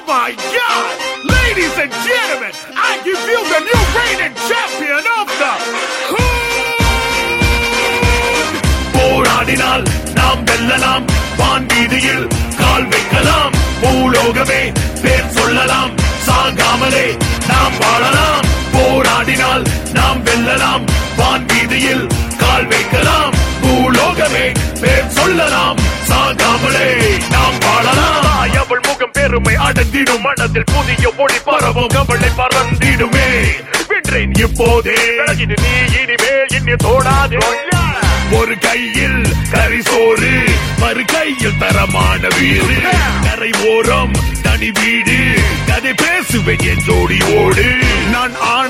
my God! Ladies and gentlemen, I give you the new reigning champion of the Hood! போராடினால் நாம் வெல்லலாம் வான் வீதியில் கால் வைக்கலாம் பூலோகமே பேர் சொல்லலாம் சாகாமலே நாம் வாழலாம் போராடினால் நாம் வெல்லலாம் வான் வீதியில் கால் வைக்கலாம் பூலோகமே பேர் சொல்லலாம் சாகாமலே நாம் வாழலாம் அவள் முகம் பெருமை அடங்கிடும் மனதில் புதிய ஒளி பரவும் கவலை பறந்திடுமே வென்றேன் இப்போதே விலகிடு நீ இனிமேல் இன்னி தோடாதே ஒரு கையில் கரிசோறு மறு கையில் தரமான வீடு கரை ஓரம் தனி வீடு கதை பேசுவேன் என் ஜோடியோடு நான் ஆண்